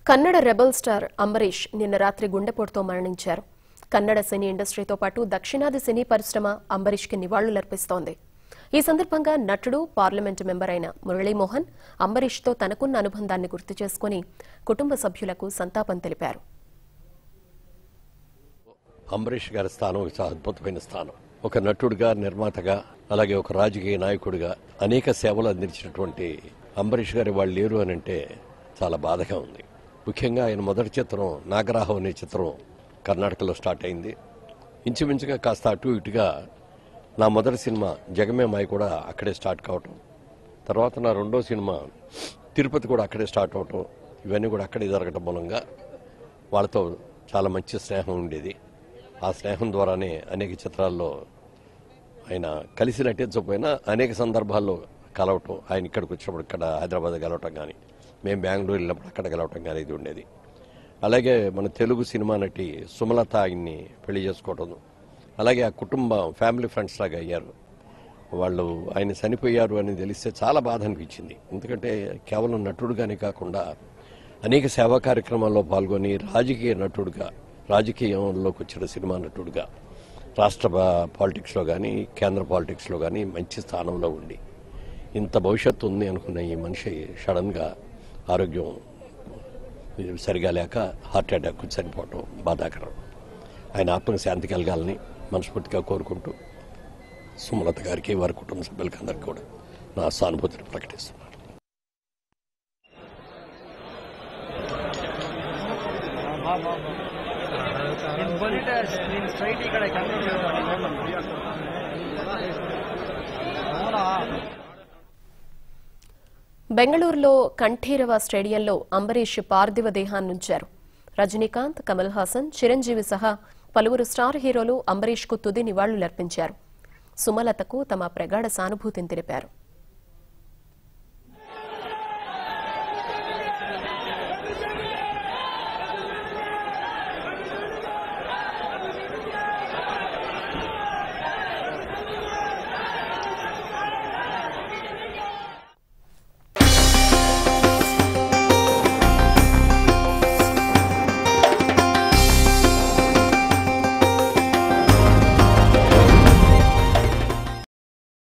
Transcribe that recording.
Kannada rebel star Ambareesh నిన్న రాత్రి గుండెపోటుతో మరణించారు కన్నడ సినీ ఇండస్ట్రీతో పాటు దక్షిణాది సినీ పరిశ్రమ అంబరీష్కి నివాళులర్పిస్తోంది ఈ సందర్భంగా నటుడు పార్లమెంటు మెంబర్ అయిన మురళీమోహన్ అంబరీష్తో తనకున్న అనుబంధాన్ని గుర్తు చేసుకుని కుటుంబ సభ్యులకు సంతాపం తెలిపారు అంబరీష్ గారి స్థానం ఒక చాలా అద్భుతమైన స్థానం ఒక నటుడిగా నిర్మాతగా అలాగే ఒక రాజకీయ నాయకుడిగా అనేక సేవలు అందించినటువంటి అంబరీష్ గారి వాళ్ళు లేరు అని అంటే చాలా బాధగా ఉంది ముఖ్యంగా ఆయన మొదటి చిత్రం నాగరాహం అనే చిత్రం కర్ణాటకలో స్టార్ట్ అయింది ఇంచుమించుగా కాస్త అటు ఇటుగా నా మొదటి సినిమా జగమే మాయ కూడా అక్కడే స్టార్ట్ కావటం తర్వాత నా రెండో సినిమా తిరుపతి కూడా అక్కడే స్టార్ట్ అవటం ఇవన్నీ కూడా అక్కడే జరగటం మూలంగా వాళ్ళతో చాలా మంచి స్నేహం ఉండేది ఆ స్నేహం ద్వారానే అనేక చిత్రాల్లో ఆయన కలిసి నటించకపోయినా అనేక సందర్భాల్లో కలవటం ఆయన ఇక్కడికి వచ్చినప్పుడు ఇక్కడ హైదరాబాద్ కలవటం కానీ మేము బెంగళూరు వెళ్ళినప్పుడు అక్కడ కలవటం కానీ ఇది ఉండేది అలాగే మన తెలుగు సినిమా నటి సుమలత ఆయన్ని పెళ్లి చేసుకోవటం అలాగే ఆ కుటుంబం ఫ్యామిలీ ఫ్రెండ్స్ లాగా అయ్యారు వాళ్ళు ఆయన చనిపోయారు అని తెలిస్తే చాలా బాధ అనిపించింది ఎందుకంటే కేవలం నటుడుగానే కాకుండా అనేక సేవా కార్యక్రమాల్లో పాల్గొని రాజకీయ నటుడుగా రాజకీయంలోకి వచ్చిన సినిమా నటుడుగా రాష్ట్ర పాలిటిక్స్లో కానీ కేంద్ర పాలిటిక్స్లో కానీ మంచి స్థానంలో ఉండి ఇంత భవిష్యత్తు ఉంది అనుకున్న ఈ మనిషి సడన్గా ఆరోగ్యం సరిగా లేక హార్ట్ అటాక్ చనిపోవటం బాధాకరం ఆయన ఆత్మకు శాంతి కలగాలని మనస్ఫూర్తిగా కోరుకుంటూ సుమలత గారికి వారి కుటుంబ సభ్యులకి అందరికీ కూడా నా సానుభూతిని ప్రకటిస్తున్నాను ನೀನು ಬಂದಿಟ್ಟೆ ನೀನು ಸ್ಟ್ರೈಟ್ ಈ ಕಡೆ ಕ್ಯಾಮ್ರಾ అవునా బెంగళూరులో కంఠీరవ స్టేడియంలో అంబరీష్ పార్థివ దేహాన్నుంచారు రజనీకాంత్ కమల్ హాసన్ చిరంజీవి సహా పలువురు స్టార్ హీరోలు అంబరీష్కు తుది నివాళులర్పించారు సుమలతకు తమ ప్రగాఢ సానుభూతిని తెలిపారు